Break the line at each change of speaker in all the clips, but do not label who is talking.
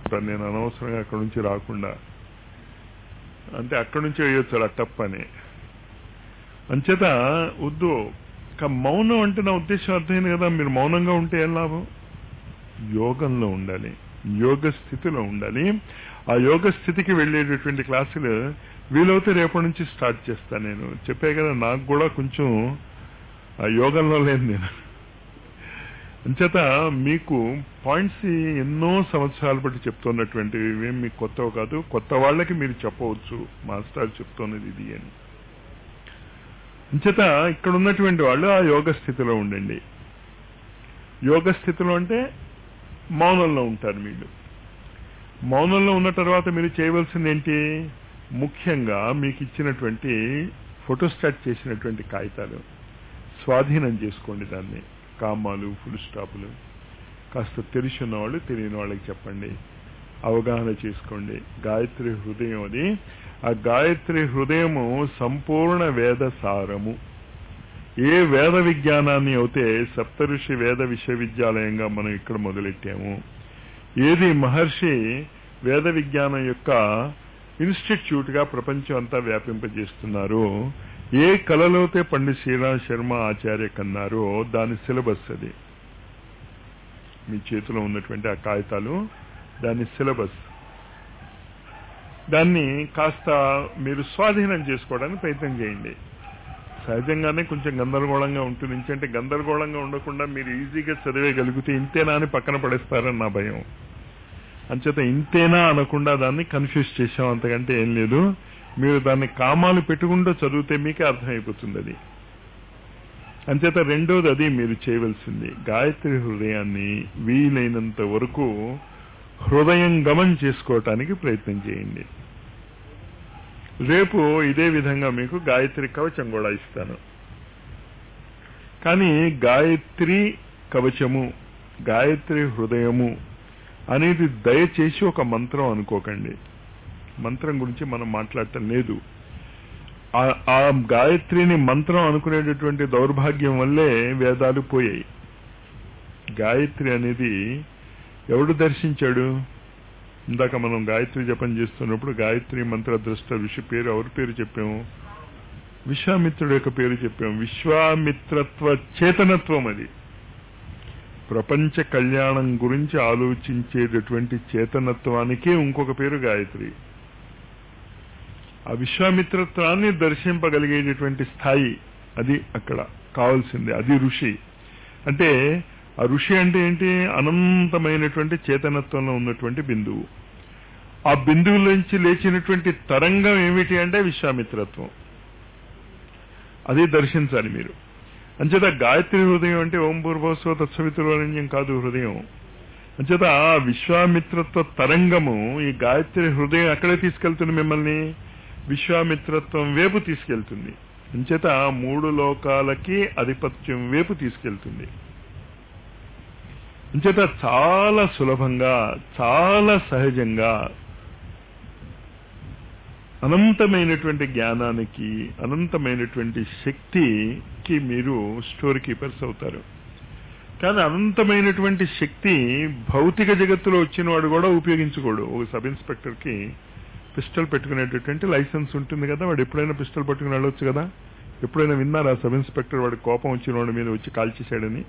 ఉంటాను నేను అనవసరంగా అక్కడ నుంచి రాకుండా అంటే అక్కడి నుంచి వేయొచ్చు అలా టప్ అని అంచేత వద్దు ఇక మౌనం అంటే నా ఉద్దేశం అర్థమైంది కదా మీరు మౌనంగా ఉంటే ఏం లాభం యోగంలో ఉండాలి యోగ స్థితిలో ఉండాలి ఆ యోగ స్థితికి వెళ్ళేటటువంటి క్లాసులు వీలైతే రేపటి నుంచి స్టార్ట్ చేస్తాను నేను చెప్పే కదా నాకు కూడా కొంచెం ఆ యోగంలో లేదు నేను అంచేత మీకు పాయింట్స్ ఎన్నో సంవత్సరాల బట్టి చెప్తున్నటువంటివి ఇవేం మీకు కొత్తవి కాదు కొత్త వాళ్ళకి మీరు చెప్పవచ్చు మాస్టర్ చెప్తున్నది ఇది అని అంచేత ఇక్కడ ఉన్నటువంటి వాళ్ళు ఆ యోగ స్థితిలో ఉండండి యోగ స్థితిలో అంటే మౌనంలో ఉంటారు మీరు మౌనంలో ఉన్న తర్వాత మీరు చేయవలసింది ఏంటి ముఖ్యంగా మీకు ఇచ్చినటువంటి ఫోటోస్టాట్ చేసినటువంటి కాగితాలు స్వాధీనం చేసుకోండి దాన్ని కామాలు ఫుల్ స్టాపులు కాస్త తెలిసి ఉన్న వాళ్ళు తెలియని వాళ్ళకి చెప్పండి అవగాహన చేసుకోండి గాయత్రి హృదయం అది ఆ గాయత్రి హృదయము సంపూర్ణ వేద సారము ఏ వేద విజ్ఞానాన్ని అయితే సప్తఋషి వేద విశ్వవిద్యాలయంగా మనం ఇక్కడ మొదలెట్టాము ఏది మహర్షి వేద విజ్ఞానం యొక్క ఇన్స్టిట్యూట్ గా ప్రపంచం అంతా వ్యాపింపజేస్తున్నారు ఏ కళలోతే పండిత్ శ్రీరామ్ శర్మ ఆచార్య కన్నారో దాని సిలబస్ అది మీ చేతిలో ఉన్నటువంటి ఆ కాగితాలు దాని సిలబస్ దాన్ని కాస్త మీరు స్వాధీనం చేసుకోవడానికి ప్రయత్నం చేయండి సహజంగానే కొంచెం గందరగోళంగా ఉంటుంది ఎందుకంటే గందరగోళంగా ఉండకుండా మీరు ఈజీగా చదివేయగలిగితే ఇంతేనా అని పక్కన పడేస్తారని నా భయం అంచేత ఇంతేనా అనకుండా దాన్ని కన్ఫ్యూజ్ చేశాం అంతకంటే ఏం లేదు మీరు దాన్ని కామాలు పెట్టుకుంటూ చదివితే మీకే అర్థమైపోతుంది అది అంచేత రెండోది అది మీరు చేయవలసింది గాయత్రి హృదయాన్ని వీలైనంత వరకు హృదయం గమం చేసుకోవటానికి ప్రయత్నం చేయండి రేపు ఇదే విధంగా మీకు గాయత్రి కవచం కూడా ఇస్తాను కానీ గాయత్రి కవచము గాయత్రి హృదయము అనేది దయచేసి ఒక మంత్రం అనుకోకండి మంత్రం గురించి మనం మాట్లాడటం లేదు ఆ గాయత్రిని మంత్రం అనుకునేటటువంటి దౌర్భాగ్యం వల్లే వేదాలు పోయాయి గాయత్రి అనేది ఎవడు దర్శించాడు ఇందాక మనం గాయత్రి జపం చేస్తున్నప్పుడు గాయత్రి మంత్ర దృష్ట ఋషి పేరు ఎవరి పేరు చెప్పాము విశ్వామిత్రుడు యొక్క పేరు చెప్పాము విశ్వామిత్రత్వ చేతనత్వం అది ప్రపంచ కళ్యాణం గురించి ఆలోచించేటటువంటి చేతనత్వానికి ఇంకొక పేరు గాయత్రి ఆ విశ్వామిత్రత్వాన్ని దర్శింపగలిగేటటువంటి స్థాయి అది అక్కడ కావాల్సింది అది ఋషి అంటే ఆ ఋషి అంటే ఏంటి అనంతమైనటువంటి చేతనత్వంలో ఉన్నటువంటి బిందువు ఆ బిందువులోంచి లేచినటువంటి తరంగం ఏమిటి అంటే విశ్వామిత్రత్వం అది దర్శించాలి మీరు అంచేత గాయత్రి హృదయం అంటే ఓం పూర్వస్వ తత్సవితుర్వరణ్యం కాదు హృదయం అంచేత ఆ విశ్వామిత్రత్వ తరంగము ఈ గాయత్రి హృదయం అక్కడే తీసుకెళ్తుంది మిమ్మల్ని విశ్వామిత్రత్వం వైపు తీసుకెళ్తుంది అంచేత మూడు లోకాలకి ఆధిపత్యం వైపు తీసుకెళ్తుంది అంచేత చాలా సులభంగా చాలా సహజంగా అనంతమైనటువంటి జ్ఞానానికి అనంతమైనటువంటి శక్తికి మీరు స్టోర్ కీపర్స్ అవుతారు కానీ అనంతమైనటువంటి శక్తి భౌతిక జగత్తులో వచ్చిన వాడు కూడా ఉపయోగించుకోడు ఒక సబ్ ఇన్స్పెక్టర్కి పిస్టల్ పెట్టుకునేటటువంటి లైసెన్స్ ఉంటుంది కదా వాడు ఎప్పుడైనా పిస్టల్ పట్టుకుని వెళ్ళొచ్చు కదా ఎప్పుడైనా విన్నారా సబ్ ఇన్స్పెక్టర్ వాడి కోపం వచ్చిన వాడి మీద వచ్చి కాల్చేశాడని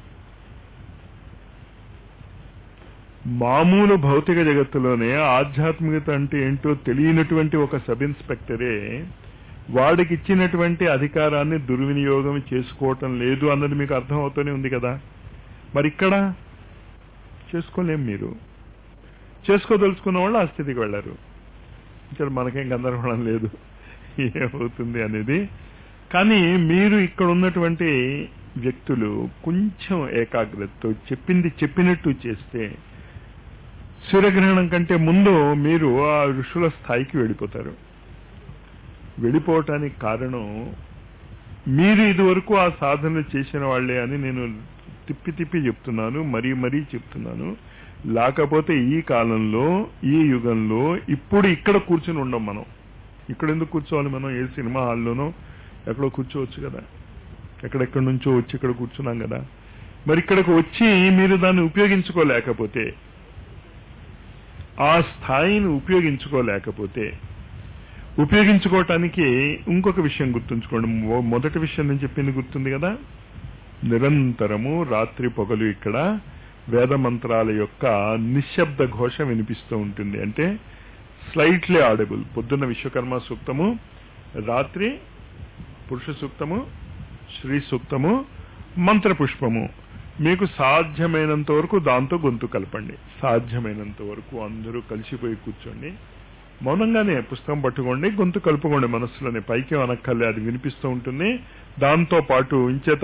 మామూలు భౌతిక జగత్తులోనే ఆధ్యాత్మికత అంటే ఏంటో తెలియనటువంటి ఒక సబ్ ఇన్స్పెక్టరే వాడికి ఇచ్చినటువంటి అధికారాన్ని దుర్వినియోగం చేసుకోవటం లేదు అన్నది మీకు అర్థం అవుతూనే ఉంది కదా మరి ఇక్కడ చేసుకోలేం మీరు చేసుకోదలుచుకున్న వాళ్ళు ఆ స్థితికి వెళ్ళారు ఇక్కడ మనకేం గందరగోళం లేదు ఏమవుతుంది అనేది కానీ మీరు ఇక్కడ ఉన్నటువంటి వ్యక్తులు కొంచెం ఏకాగ్రతతో చెప్పింది చెప్పినట్టు చేస్తే సూర్యగ్రహణం కంటే ముందు మీరు ఆ ఋషుల స్థాయికి వెళ్ళిపోతారు వెళ్ళిపోవటానికి కారణం మీరు ఇదివరకు ఆ సాధనలు చేసిన వాళ్లే అని నేను తిప్పి తిప్పి చెప్తున్నాను మరీ మరీ చెప్తున్నాను లేకపోతే ఈ కాలంలో ఈ యుగంలో ఇప్పుడు ఇక్కడ కూర్చుని ఉండం మనం ఇక్కడ ఎందుకు కూర్చోవాలి మనం ఏ సినిమా హాల్లోనో ఎక్కడో కూర్చోవచ్చు కదా ఎక్కడెక్కడి నుంచో వచ్చి ఇక్కడ కూర్చున్నాం కదా మరి ఇక్కడికి వచ్చి మీరు దాన్ని ఉపయోగించుకోలేకపోతే ఆ స్థాయిని ఉపయోగించుకోలేకపోతే ఉపయోగించుకోవటానికి ఇంకొక విషయం గుర్తుంచుకోండి మొ- మొదటి విషయం నేను చెప్పింది గుర్తుంది కదా నిరంతరము రాత్రి పొగలు ఇక్కడ వేద మంత్రాల యొక్క నిశ్శబ్ద ఘోష వినిపిస్తూ ఉంటుంది అంటే స్లైట్లీ ఆడబుల్ పొద్దున్న విశ్వకర్మ సూక్తము రాత్రి పురుష సూక్తము శ్రీ సూక్తము మంత్రపుష్పము మీకు సాధ్యమైనంత వరకు దాంతో గొంతు కలపండి సాధ్యమైనంత వరకు అందరూ కలిసిపోయి కూర్చోండి మౌనంగానే పుస్తకం పట్టుకోండి గొంతు కలుపుకోండి మనస్సులోనే పైకి అనక్కర్లే అది వినిపిస్తూ ఉంటుంది దాంతో పాటు ఇంచేత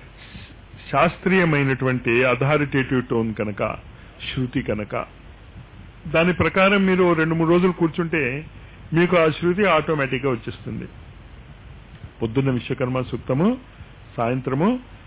శాస్త్రీయమైనటువంటి అథారిటేటివ్ టోన్ కనుక శృతి కనుక దాని ప్రకారం మీరు రెండు మూడు రోజులు కూర్చుంటే మీకు ఆ శృతి ఆటోమేటిక్గా వచ్చేస్తుంది పొద్దున్న విశ్వకర్మ సూక్తము సాయంత్రము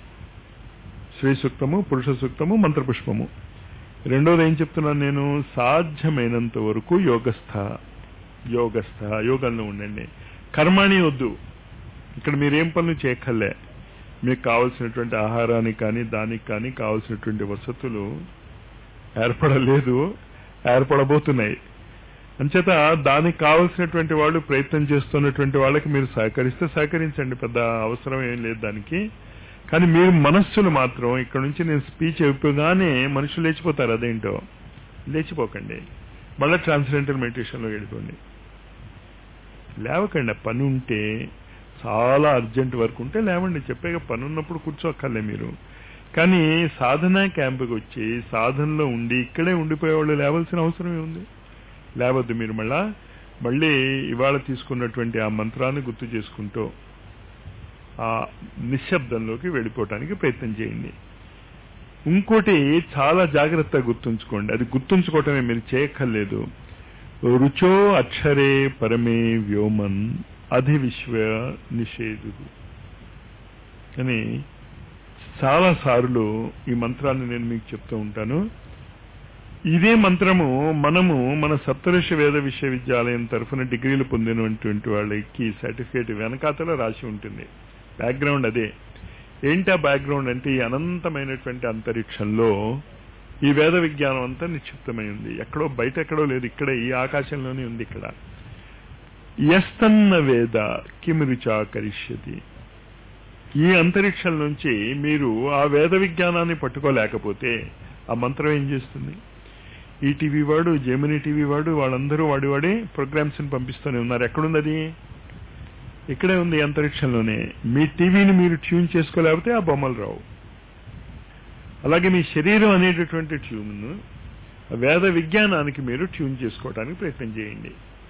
శ్రీ సూక్తము పురుష సూక్తము మంత్రపుష్పము రెండోది ఏం చెప్తున్నాను నేను సాధ్యమైనంత వరకు యోగస్థ యోగస్థ యోగంలో ఉండండి కర్మాణి వద్దు ఇక్కడ మీరేం పనులు చేయక్కర్లే మీకు కావలసినటువంటి ఆహారానికి కానీ దానికి కానీ కావలసినటువంటి వసతులు ఏర్పడలేదు ఏర్పడబోతున్నాయి అంచేత దానికి కావలసినటువంటి వాళ్ళు ప్రయత్నం చేస్తున్నటువంటి వాళ్ళకి మీరు సహకరిస్తే సహకరించండి పెద్ద అవసరం ఏం లేదు దానికి కానీ మీరు మనస్సులు మాత్రం ఇక్కడ నుంచి నేను స్పీచ్ అయిపోగానే మనుషులు లేచిపోతారు అదేంటో లేచిపోకండి మళ్ళీ ట్రాన్స్జెండర్ మెడిటేషన్లో వెళ్ళిపోండి లేవకండి ఆ పని ఉంటే చాలా అర్జెంట్ వర్క్ ఉంటే లేవండి చెప్పేగా పని ఉన్నప్పుడు కూర్చోక్కర్లే మీరు కానీ సాధన క్యాంపుకి వచ్చి సాధనలో ఉండి ఇక్కడే ఉండిపోయేవాళ్ళు లేవాల్సిన అవసరం ఏముంది లేవద్దు మీరు మళ్ళా మళ్ళీ ఇవాళ తీసుకున్నటువంటి ఆ మంత్రాన్ని గుర్తు చేసుకుంటూ ఆ నిశ్శబ్దంలోకి వెళ్ళిపోవటానికి ప్రయత్నం చేయండి ఇంకోటి చాలా జాగ్రత్తగా గుర్తుంచుకోండి అది గుర్తుంచుకోవటమే మీరు చేయక్కర్లేదు రుచో అక్షరే పరమే వ్యోమన్ అధి విశ్వ నిషేధు అని చాలా సార్లు ఈ మంత్రాన్ని నేను మీకు చెప్తూ ఉంటాను ఇదే మంత్రము మనము మన సప్తఋషి వేద విశ్వవిద్యాలయం తరఫున డిగ్రీలు పొందినటువంటి వాళ్ళకి సర్టిఫికేట్ వెనకాతలో రాసి ఉంటుంది బ్యాక్గ్రౌండ్ అదే ఏంటి ఆ బ్యాక్గ్రౌండ్ అంటే ఈ అనంతమైనటువంటి అంతరిక్షంలో ఈ వేద విజ్ఞానం అంతా నిక్షిప్తమై ఉంది ఎక్కడో బయట ఎక్కడో లేదు ఇక్కడే ఈ ఆకాశంలోనే ఉంది ఇక్కడ ఎస్తన్న వేద కిమిరుచా కరిష్యతి ఈ అంతరిక్షం నుంచి మీరు ఆ వేద విజ్ఞానాన్ని పట్టుకోలేకపోతే ఆ మంత్రం ఏం చేస్తుంది ఈ టీవీ వాడు జెమినీ టీవీ వాడు వాళ్ళందరూ వాడి వాడి ప్రోగ్రామ్స్ ని పంపిస్తూనే ఉన్నారు ఎక్కడుంది అది ఇక్కడే ఉంది అంతరిక్షంలోనే మీ టీవీని మీరు ట్యూన్ చేసుకోలేకపోతే ఆ బొమ్మలు రావు అలాగే మీ శరీరం అనేటటువంటి ట్యూన్ వేద విజ్ఞానానికి మీరు ట్యూన్ చేసుకోవడానికి ప్రయత్నం చేయండి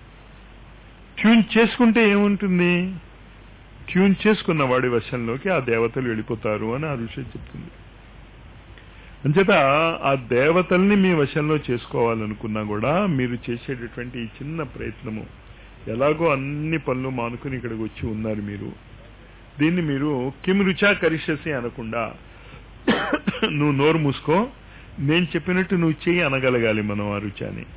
ట్యూన్ చేసుకుంటే ఏముంటుంది ట్యూన్ చేసుకున్న వాడి వశంలోకి ఆ దేవతలు వెళ్ళిపోతారు అని ఆ ఋషి చెప్తుంది అంచేత ఆ దేవతల్ని మీ వశంలో చేసుకోవాలనుకున్నా కూడా మీరు చేసేటటువంటి ఈ చిన్న ప్రయత్నము ఎలాగో అన్ని పనులు మానుకుని ఇక్కడికి వచ్చి ఉన్నారు మీరు దీన్ని మీరు కిమ్ రుచా కరిష్యసి అనకుండా నువ్వు నోరు మూసుకో నేను చెప్పినట్టు నువ్వు చెయ్యి అనగలగాలి మనం ఆ రుచాని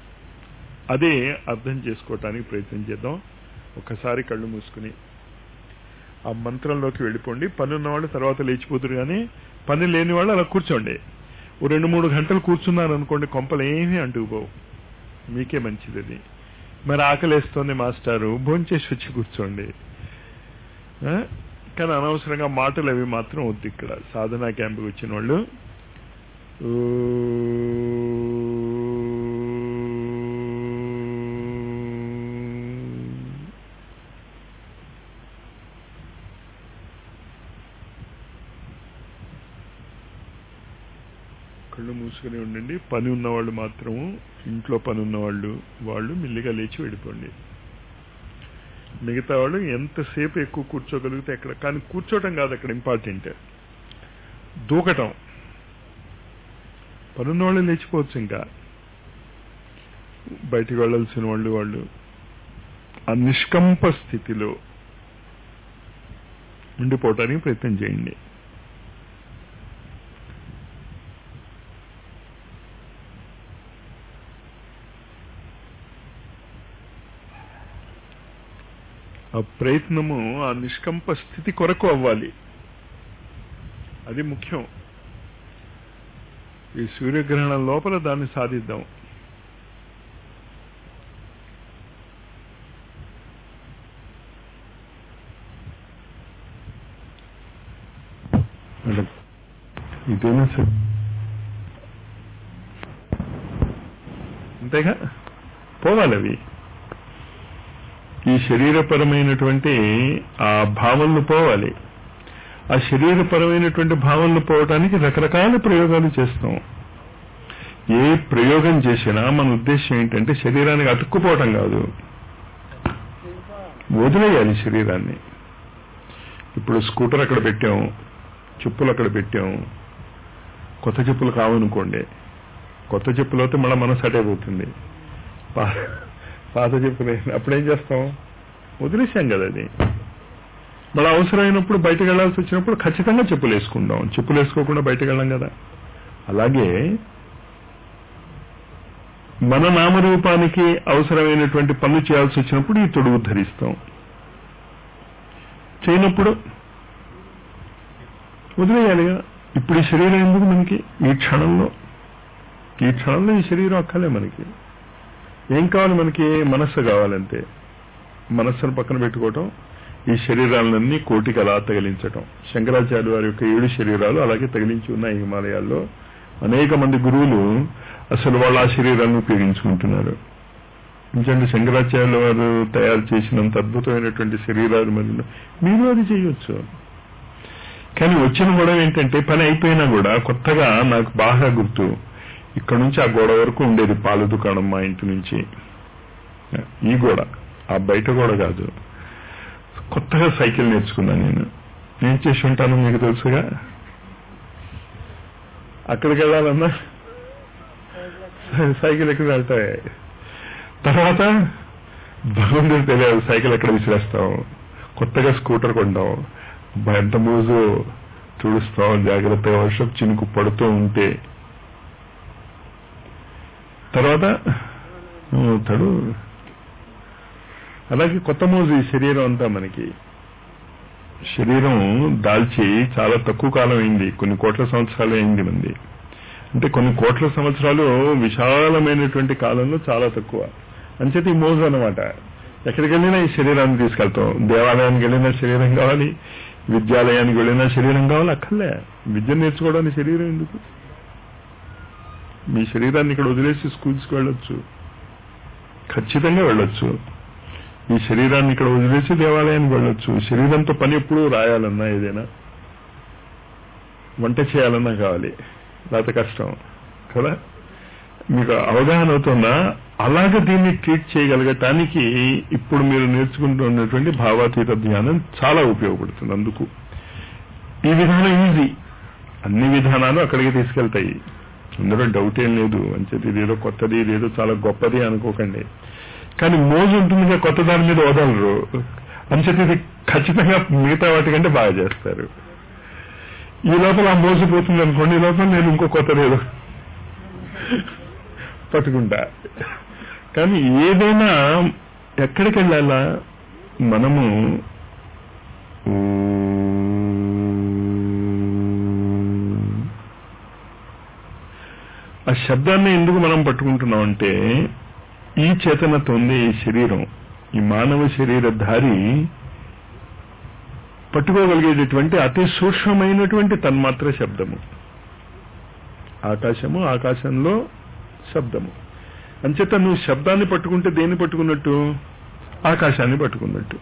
అదే అర్థం చేసుకోవటానికి ప్రయత్నం చేద్దాం ఒకసారి కళ్ళు మూసుకుని ఆ మంత్రంలోకి వెళ్ళిపోండి పని ఉన్నవాళ్ళు తర్వాత లేచిపోతురు కానీ పని లేని వాళ్ళు అలా కూర్చోండి ఓ రెండు మూడు గంటలు కూర్చున్నారు అనుకోండి కొంపలు ఏమీ అంటుకుపోవు మీకే మంచిది అది మరి ఆకలేస్తోంది మాస్టారు భోంచేసి వచ్చి కూర్చోండి ఆ? కానీ అనవసరంగా మాటలు అవి మాత్రం వద్దు ఇక్కడ సాధనా క్యాంప్కి వచ్చిన వాళ్ళు ఊ కళ్ళు మూసుకుని ఉండండి పని ఉన్నవాళ్ళు మాత్రము ఇంట్లో పని ఉన్నవాళ్ళు వాళ్ళు మెల్లిగా లేచి వెళ్ళిపోండి మిగతా వాళ్ళు ఎంతసేపు ఎక్కువ కూర్చోగలిగితే ఎక్కడ కానీ కూర్చోవటం కాదు అక్కడ ఇంపార్టెంట్ దూకటం పనున్న వాళ్ళు లేచిపోవచ్చు ఇంకా బయటికి వెళ్ళాల్సిన వాళ్ళు వాళ్ళు ఆ నిష్కంప స్థితిలో ఉండిపోవటానికి ప్రయత్నం చేయండి ఆ ప్రయత్నము ఆ నిష్కంప స్థితి కొరకు అవ్వాలి అది ముఖ్యం ఈ సూర్యగ్రహణం లోపల దాన్ని సాధిద్దాం అంటే ఇదేనా సార్ అంతేగా పోవాలి అవి ఈ శరీరపరమైనటువంటి ఆ భావనలు పోవాలి ఆ శరీరపరమైనటువంటి భావనలు పోవటానికి రకరకాల ప్రయోగాలు చేస్తాం ఏ ప్రయోగం చేసినా మన ఉద్దేశం ఏంటంటే శరీరానికి అతుక్కుపోవటం కాదు వదిలేయాలి శరీరాన్ని ఇప్పుడు స్కూటర్ అక్కడ పెట్టాం చెప్పులు అక్కడ పెట్టాం కొత్త చెప్పులు కావనుకోండి కొత్త చెప్పులు అయితే మళ్ళీ మనసు అటే పోతుంది పా- పాత చెప్పులు అప్పుడేం చేస్తాం వదిలేసాం కదా అది మళ్ళీ అవసరమైనప్పుడు బయటకు వెళ్లాల్సి వచ్చినప్పుడు ఖచ్చితంగా చెప్పులు వేసుకుందాం చెప్పులు వేసుకోకుండా బయటకు వెళ్ళాం కదా అలాగే మన నామరూపానికి అవసరమైనటువంటి పనులు చేయాల్సి వచ్చినప్పుడు ఈ తొడుగు ధరిస్తాం చేయనప్పుడు వదిలేయాలిగా ఇప్పుడు ఈ శరీరం ఎందుకు మనకి ఈ క్షణంలో ఈ క్షణంలో ఈ శరీరం అక్కలే మనకి ఏం కావాలి మనకి మనస్సు కావాలంతే మనస్సును పక్కన పెట్టుకోవటం ఈ శరీరాలన్నీ కోటికి అలా తగిలించటం శంకరాచార్య వారి యొక్క ఏడు శరీరాలు అలాగే తగిలించి ఉన్నాయి హిమాలయాల్లో అనేక మంది గురువులు అసలు వాళ్ళు ఆ శరీరాలను ఉపయోగించుకుంటున్నారు ఎందుకంటే శంకరాచార్యుల వారు తయారు చేసినంత అద్భుతమైనటువంటి శరీరాలు మరి ఉన్నాయి. మీరు అది చేయొచ్చు కానీ వచ్చిన గొడవ ఏంటంటే పని అయిపోయినా కూడా కొత్తగా నాకు బాగా గుర్తు ఇక్కడ నుంచి ఆ గోడ వరకు ఉండేది పాల దుకాణం మా ఇంటి నుంచి ఈ గోడ ఆ బయట గోడ కాదు కొత్తగా సైకిల్ నేర్చుకున్నాను నేను ఏం చేసి ఉంటాను మీకు తెలుసుగా అక్కడికి వెళ్ళాలన్నా సైకిల్ ఎక్కడ వెళ్తాయి తర్వాత భగవంతుడు తెలియదు సైకిల్ ఎక్కడ విసిరేస్తాం కొత్తగా స్కూటర్ కొంటాం అబ్బా, ఎంత మోజు తుడుస్తాం జాగ్రత్తగా వర్షం చినుకు పడుతూ ఉంటే తర్వాత అవుతాడు అలాగే కొత్త మోజు ఈ శరీరం అంతా మనకి శరీరం దాల్చి చాలా తక్కువ కాలం అయింది కొన్ని కోట్ల సంవత్సరాలు అయింది మంది అంటే కొన్ని కోట్ల సంవత్సరాలు విశాలమైనటువంటి కాలంలో చాలా తక్కువ అంచేత ఈ మోజు అనమాట ఎక్కడికి వెళ్ళినా ఈ శరీరాన్ని తీసుకెళ్తాం దేవాలయానికి వెళ్ళినా శరీరం కావాలి విద్యాలయానికి వెళ్ళినా శరీరం కావాలి అక్కర్లే విద్య నేర్చుకోవడానికి శరీరం ఎందుకు మీ శరీరాన్ని ఇక్కడ వదిలేసి స్కూల్స్కి వెళ్ళొచ్చు ఖచ్చితంగా వెళ్ళొచ్చు ఈ శరీరాన్ని ఇక్కడ వదిలేసి దేవాలయానికి వెళ్ళొచ్చు శరీరంతో పని ఎప్పుడు రాయాలన్నా ఏదైనా వంట చేయాలన్నా కావాలి లేకపోతే కష్టం కదా మీకు అవగాహన అవుతుందా అలాగే దీన్ని ట్రీట్ చేయగలగటానికి ఇప్పుడు మీరు నేర్చుకుంటున్నటువంటి భావాతీత ధ్యానం చాలా ఉపయోగపడుతుంది అందుకు ఈ విధానం ఈజీ అన్ని విధానాలు అక్కడికి తీసుకెళ్తాయి అందులో డౌట్ ఏం లేదు అంచేది ఇదేదో కొత్తది ఇదేదో చాలా గొప్పది అనుకోకండి కానీ మోజు ఉంటుందిగా కొత్త దాని మీద వదలరు అంచేది ఇది ఖచ్చితంగా మిగతా వాటికంటే బాగా చేస్తారు ఈ లోపల ఆ మోజు పోతుంది అనుకోండి ఈ లోపల నేను ఇంకో కొత్తది ఏదో పట్టుకుంటా కానీ ఏదైనా ఎక్కడికి వెళ్ళాలా మనము ఆ శబ్దాన్ని ఎందుకు మనం పట్టుకుంటున్నాం అంటే ఈ చేతనతో ఉంది ఈ శరీరం ఈ మానవ శరీరధారి పట్టుకోగలిగేటటువంటి అతి సూక్ష్మమైనటువంటి తన్మాత్ర శబ్దము ఆకాశము ఆకాశంలో శబ్దము అంచేత నువ్వు శబ్దాన్ని పట్టుకుంటే దేన్ని పట్టుకున్నట్టు ఆకాశాన్ని పట్టుకున్నట్టు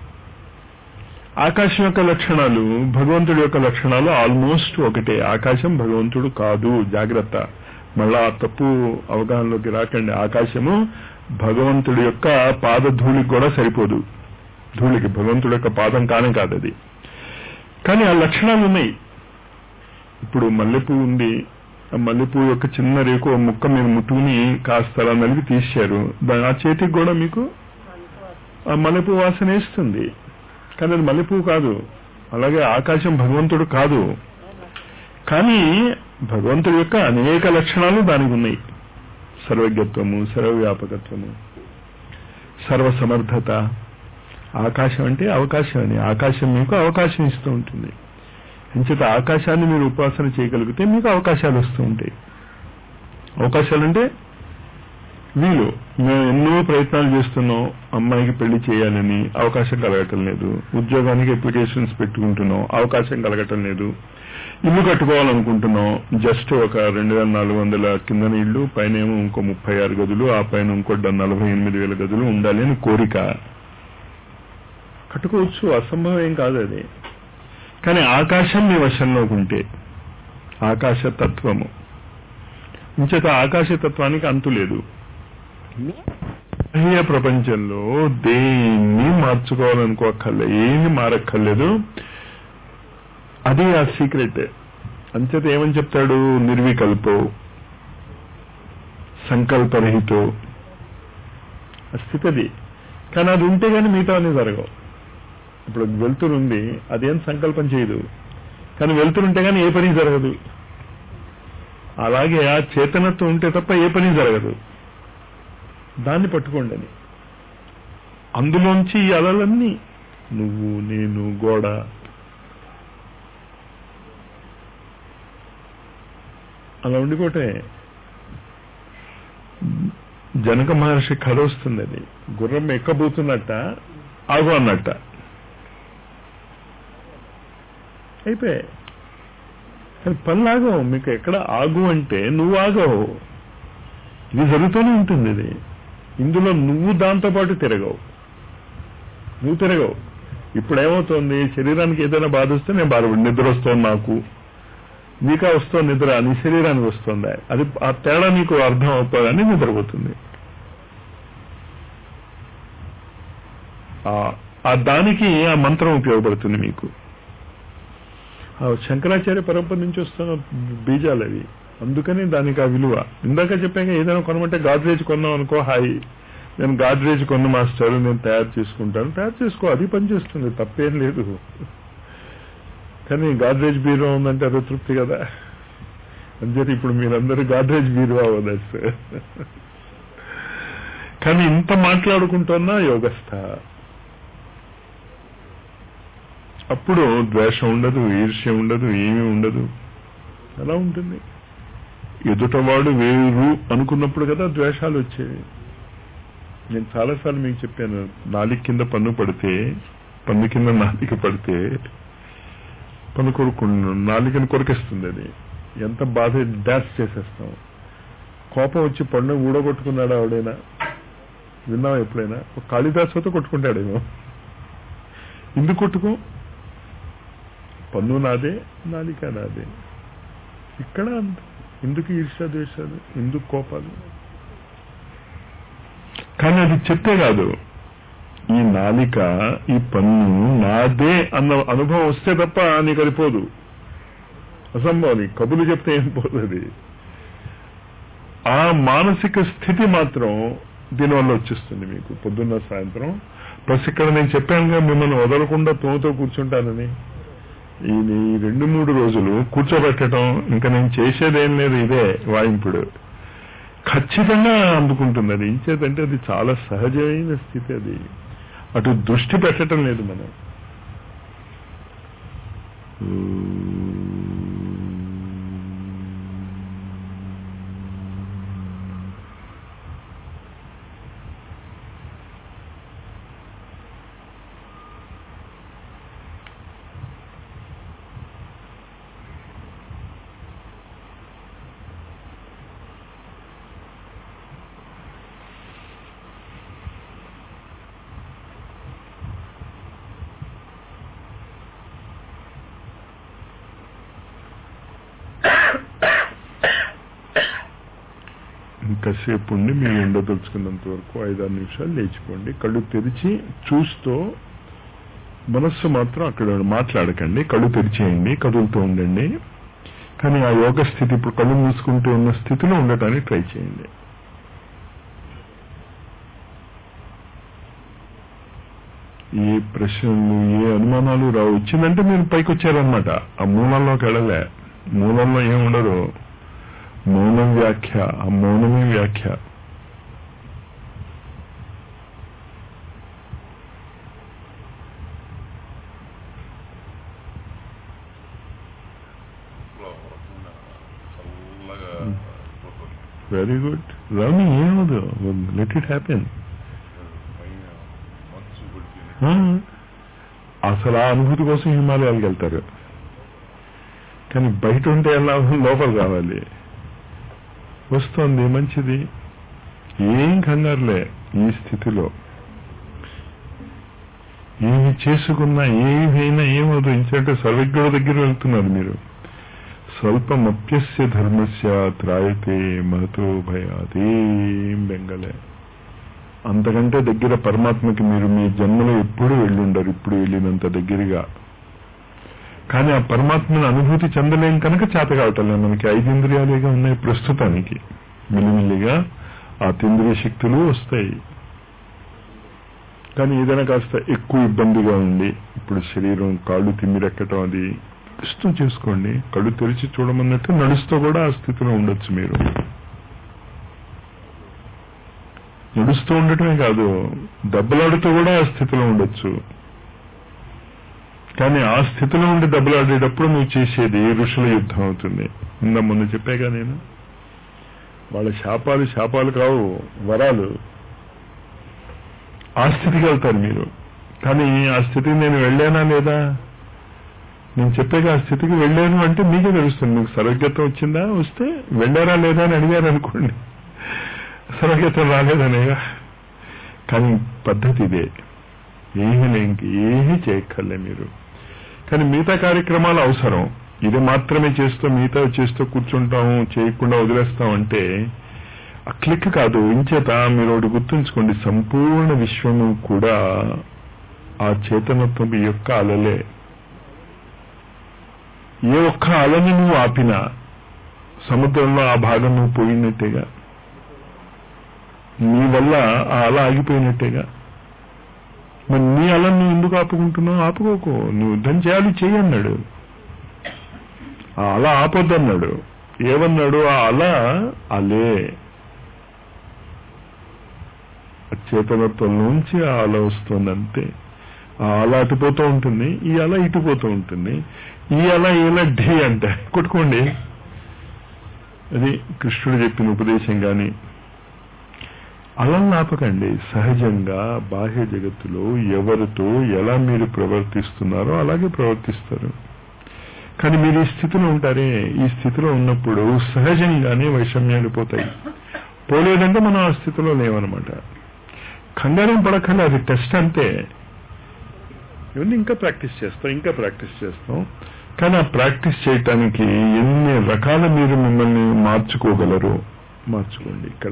ఆకాశం యొక్క లక్షణాలు భగవంతుడి యొక్క లక్షణాలు ఆల్మోస్ట్ ఒకటే ఆకాశం భగవంతుడు కాదు జాగ్రత్త మళ్ళా ఆ తప్పు అవగాహనలోకి రాకండి ఆకాశము భగవంతుడి యొక్క పాదధూళికి కూడా సరిపోదు ధూళికి భగవంతుడి యొక్క పాదం కానే కాదు అది కానీ ఆ లక్షణాలు ఉన్నాయి ఇప్పుడు మల్లెపూ ఉంది ఆ మల్లెపూ యొక్క చిన్న రేకు ఓ ముక్క మీరు ముట్టుకుని కాస్త అలా నలిపి తీశారు దా- ఆ చేతికి కూడా మీకు ఆ మల్లెపూ వాసన వేస్తుంది కానీ అది మల్లెపూ కాదు అలాగే ఆకాశం భగవంతుడు కాదు కానీ భగవంతుడి యొక్క అనేక లక్షణాలు దానికి ఉన్నాయి సర్వజ్ఞత్వము సర్వవ్యాపకత్వము సర్వసమర్థత ఆకాశం అంటే అవకాశం అని ఆకాశం మీకు అవకాశం ఇస్తూ ఉంటుంది అంచేత ఆకాశాన్ని మీరు ఉపాసన చేయగలిగితే మీకు అవకాశాలు వస్తూ ఉంటాయి అవకాశాలంటే వీలు మేము ఎన్నో ప్రయత్నాలు చేస్తున్నాం అమ్మాయికి పెళ్లి చేయాలని అవకాశం కలగటం లేదు ఉద్యోగానికి అప్లికేషన్స్ పెట్టుకుంటున్నాం అవకాశం కలగటం లేదు ఇల్లు కట్టుకోవాలనుకుంటున్నాం జస్ట్ ఒక రెండు వేల నాలుగు వందల కింద ఇల్లు పైన ఏమో ఇంకో ముప్పై ఆరు గదులు ఆ పైన ఇంకో నలభై ఎనిమిది వేల గదులు ఉండాలి అని కోరిక కట్టుకోవచ్చు అసంభవం ఏం కాదు అది కానీ ఆకాశం మీ వశంలోకి ఉంటే ఆకాశ తత్వము ఇంచేత ఆకాశతత్వానికి అంతు లేదు బాహ్య ప్రపంచంలో దేన్ని మార్చుకోవాలనుకోక్కర్లే ఏమి మారక్కర్లేదు అది ఆ సీక్రెట్ అంచేత ఏమని చెప్తాడు నిర్వికల్పో సంకల్పరహితో ఆ స్థితి అది కానీ అది ఉంటే కానీ మిగతా అన్ని జరగవు ఇప్పుడు వెలుతురు ఉంది అదేం సంకల్పం చేయదు కానీ వెలుతురు ఉంటే కానీ ఏ పని జరగదు అలాగే ఆ చేతనత్వం ఉంటే తప్ప ఏ పని జరగదు దాన్ని పట్టుకోండి అని అందులోంచి ఈ అలలన్నీ నువ్వు నేను గోడ అలా ఉండిపోతే జనక మహర్షి కథ వస్తుంది అది గుర్రం ఎక్కబోతున్నట్ట ఆగు అన్నట్ట అయిపోయాయి కానీ పనులు ఆగవు మీకు ఎక్కడ ఆగు అంటే నువ్వు ఆగవు ఇది జరుగుతూనే ఉంటుంది ఇది ఇందులో నువ్వు దాంతో పాటు తిరగవు నువ్వు తిరగవు ఇప్పుడు ఏమవుతోంది శరీరానికి ఏదైనా బాధ వస్తే నేను బాధపడి నిద్ర వస్తోంది నాకు నీకా వస్తోంది నిద్ర నీ శరీరానికి వస్తుందా అది ఆ తేడా నీకు అర్థం అవుతుందని నిద్రపోతుంది ఆ దానికి ఆ మంత్రం ఉపయోగపడుతుంది మీకు ఆ శంకరాచార్య పరంపర నుంచి వస్తున్న బీజాలు అవి అందుకని దానికి ఆ విలువ ఇందాక చెప్పాక ఏదైనా కొనమంటే గాడ్రేజ్ కొన్నాం అనుకో హాయి నేను గాడ్రేజ్ కొన్న మాస్టర్ నేను తయారు చేసుకుంటాను తయారు చేసుకో అది పనిచేస్తుంది తప్పేం లేదు కానీ గాడ్రేజ్ బీరో ఉందంటే అదో తృప్తి కదా అంచేది ఇప్పుడు మీరందరూ గాడ్రేజ్ బీరో అవ్వదు కానీ ఇంత మాట్లాడుకుంటున్నా యోగస్థ అప్పుడు ద్వేషం ఉండదు ఈర్ష్య ఉండదు ఏమీ ఉండదు ఎలా ఉంటుంది ఎదుటవాడు వేరు అనుకున్నప్పుడు కదా ద్వేషాలు వచ్చేవి నేను చాలాసార్లు మీకు చెప్పాను నాలిక కింద పన్ను పడితే పన్ను కింద నాలిక పడితే పన్ను కొరుకు నాలికని కొరికేస్తుంది అది ఎంత బాధ డాష్ చేసేస్తాం కోపం వచ్చి పన్ను ఊడగొట్టుకున్నాడా ఆవిడైనా విన్నావా ఎప్పుడైనా ఒక కాళిదాసుతో కొట్టుకుంటాడేమో ఎందుకు కొట్టుకో పన్ను నాదే నాలిక నాదే ఇక్కడ అంత ఎందుకు ఈర్ష ద్వేషాలు ఎందుకు కోపాలు కానీ అది చెప్తే కాదు ఈ నాలిక ఈ పన్ను నాదే అన్న అనుభవం వస్తే తప్ప నీకు అది పోదు అసంభవం నీకు కబులు చెప్తే ఏం పోదు అది ఆ మానసిక స్థితి మాత్రం దీనివల్ల వచ్చేస్తుంది మీకు పొద్దున్న సాయంత్రం ప్లస్ ఇక్కడ నేను చెప్పానుగా మిమ్మల్ని వదలకుండా తోతో కూర్చుంటానని ఈ ఈ రెండు మూడు రోజులు కూర్చోబెట్టడం ఇంకా నేను చేసేదేం లేదు ఇదే వాయింపుడు ఖచ్చితంగా అందుకుంటుంది అది ఇంచేదంటే అది చాలా సహజమైన స్థితి అది అటు దృష్టి పెట్టడం లేదు మనం ఇంకాసేపు ఉండి మీరు ఉండదలుచుకున్నంత వరకు ఐదారు నిమిషాలు లేచిపోండి కళ్ళు తెరిచి చూస్తూ మనస్సు మాత్రం అక్కడ మాట్లాడకండి కళ్ళు తెరిచేయండి కదులుతూ ఉండండి కానీ ఆ యోగ స్థితి ఇప్పుడు కళ్ళు మూసుకుంటూ ఉన్న స్థితిలో ఉండటానికి ట్రై చేయండి ఏ ప్రశ్నలు ఏ అనుమానాలు రావు వచ్చిందంటే మీరు పైకి వచ్చారనమాట ఆ మూలంలోకి వెళ్ళలే మూలంలో ఏముండదు మౌనం వ్యాఖ్య ఆ మౌనమే వ్యాఖ్య
చల్లగా పోతుంది
వెరీ గుడ్ రాని ఏమదు లెట్ ఇట్ హ్యాపెన్
పైన మంచు పడిపోయింది
అసలు ఆ అనుభూతి కోసం హిమాలయాలకు వెళ్తారు కానీ బయట ఉంటే ఎలా లోపల రావాలి వస్తోంది మంచిది ఏం కంగారులే ఈ స్థితిలో ఏమి చేసుకున్నా ఏమైనా ఏమవుతుంది ఎందుకంటే సర్వజ్ఞుల దగ్గర వెళ్తున్నారు మీరు స్వల్పమప్యస్య ధర్మస్య త్రాయతే మహతో భయాదేం బెంగలే అంతకంటే దగ్గర పరమాత్మకి మీరు మీ జన్మలో ఎప్పుడూ వెళ్ళుండరు ఇప్పుడు వెళ్ళినంత దగ్గరగా కానీ ఆ పరమాత్మను అనుభూతి చెందలేం కనుక చేత కావటం మనకి ఐదు ఇంద్రియాలుగా ఉన్నాయి ప్రస్తుతానికి మెల్లిమెల్లిగా ఆ తింద్రియ శక్తులు వస్తాయి కానీ ఏదైనా కాస్త ఎక్కువ ఇబ్బందిగా ఉంది ఇప్పుడు శరీరం కాళ్ళు తిమ్మిరెక్కటం అది ఇష్టం చేసుకోండి కళ్ళు తెరిచి చూడమన్నట్టు నడుస్తూ కూడా ఆ స్థితిలో ఉండొచ్చు మీరు నడుస్తూ ఉండటమే కాదు దెబ్బలాడుతూ కూడా ఆ స్థితిలో ఉండొచ్చు కానీ ఆ స్థితిలో ఉండి దెబ్బలాడేటప్పుడు నువ్వు చేసేది ఋషుల యుద్ధం అవుతుంది ఇందా ముందు చెప్పాగా నేను వాళ్ళ శాపాలు శాపాలు కావు వరాలు ఆ స్థితికి వెళ్తారు మీరు కానీ ఆ స్థితికి నేను వెళ్ళానా లేదా నేను చెప్పాక ఆ స్థితికి వెళ్ళాను అంటే మీకే తెలుస్తుంది మీకు సర్వజ్ఞత్వం వచ్చిందా వస్తే వెళ్ళారా లేదా అని అడిగారు అనుకోండి సర్వజ్ఞత్వం రాలేదనేగా కానీ పద్ధతి ఇదే ఏమీ లేంకి ఏమీ చేయక్కర్లే మీరు కానీ మిగతా కార్యక్రమాలు అవసరం ఇది మాత్రమే చేస్తూ మిగతా చేస్తూ కూర్చుంటాము చేయకుండా వదిలేస్తాం అంటే ఆ క్లిక్ కాదు ఇంచేత మీరు ఒకటి గుర్తుంచుకోండి సంపూర్ణ విశ్వము కూడా ఆ చేతనత్వం యొక్క అలలే ఏ ఒక్క అలని నువ్వు ఆపినా సముద్రంలో ఆ భాగం నువ్వు పోయినట్టేగా నీ వల్ల ఆ అల ఆగిపోయినట్టేగా మరి నీ అల నువ్వు ఎందుకు ఆపుకుంటున్నావు ఆపుకోకు నువ్వు యుద్ధం చేయాలి చెయ్యన్నాడు ఆ అల ఆపొద్దన్నాడు ఏమన్నాడు ఆ అల అలే చేతనత్వం నుంచి ఆ అల వస్తుందంతే ఆ అల అటుపోతూ ఉంటుంది ఈ అల ఇటుపోతూ ఉంటుంది ఈ అల ఇలా ఢీ అంటే కొట్టుకోండి అది కృష్ణుడు చెప్పిన ఉపదేశం కానీ అలా ఆపకండి సహజంగా బాహ్య జగత్తులో ఎవరితో ఎలా మీరు ప్రవర్తిస్తున్నారో అలాగే ప్రవర్తిస్తారు కానీ మీరు ఈ స్థితిలో ఉంటారే ఈ స్థితిలో ఉన్నప్పుడు సహజంగానే వైషమ్యాలు పోతాయి పోలేదంటే మనం ఆ స్థితిలో లేవన్నమాట కంగారం పడకండి అది టెస్ట్ అంతే ఇవన్నీ ఇంకా ప్రాక్టీస్ చేస్తాం ఇంకా ప్రాక్టీస్ చేస్తాం కానీ ఆ ప్రాక్టీస్ చేయటానికి ఎన్ని రకాల మీరు మిమ్మల్ని మార్చుకోగలరు మార్చుకోండి ఇక్కడ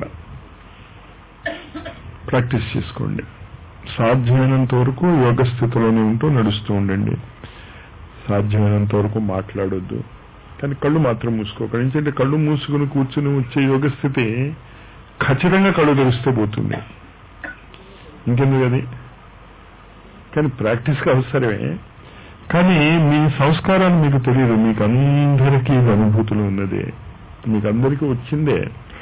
ప్రాక్టీస్ చేసుకోండి సాధ్యమైనంత వరకు యోగ స్థితిలోనే ఉంటూ నడుస్తూ ఉండండి సాధ్యమైనంత వరకు మాట్లాడొద్దు కానీ కళ్ళు మాత్రం మూసుకోకండి ఎందుకంటే కళ్ళు మూసుకుని కూర్చుని వచ్చే యోగ స్థితి ఖచ్చితంగా కళ్ళు తెరిస్తే పోతుంది ఇంకెందుకు అది కానీ ప్రాక్టీస్కి అవసరమే కానీ మీ సంస్కారాలు మీకు తెలియదు మీకు అందరికీ ఇది అనుభూతులు ఉన్నదే మీకు అందరికీ వచ్చిందే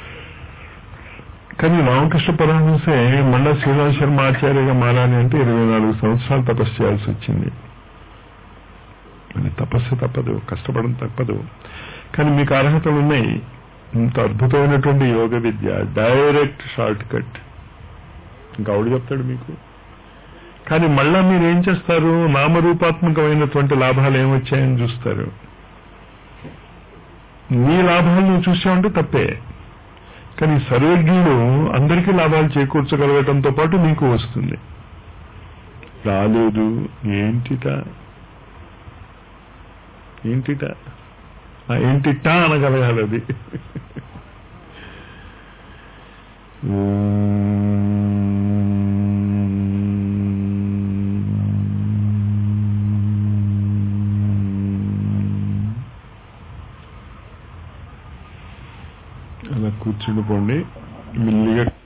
కానీ రామకృష్ణ పరమహంసే మళ్ళా శ్రీరామ్ శర్మ ఆచార్యగా మారాలి అంటే ఇరవై నాలుగు సంవత్సరాలు తపస్సు చేయాల్సి వచ్చింది అది తపస్సు తప్పదు కష్టపడడం తప్పదు కానీ మీకు అర్హతలు ఉన్నాయి ఇంత అద్భుతమైనటువంటి యోగ విద్య డైరెక్ట్ షార్ట్ కట్ ఇంకా ఆవిడ చెప్తాడు మీకు కానీ మళ్ళా మీరు ఏం చేస్తారు నామరూపాత్మకమైనటువంటి లాభాలు ఏమొచ్చాయని చూస్తారు నీ లాభాలు నువ్వు చూసావంటే తప్పే కానీ సర్వజ్ఞుడు అందరికీ లాభాలు చేకూర్చగలగటంతో పాటు నీకు వస్తుంది రాలేదు ఏంటిట ఏంటిట ఆ ఏంటిట అనగలగాలి అది అలా కూర్చుండిపోండి మెల్లిగా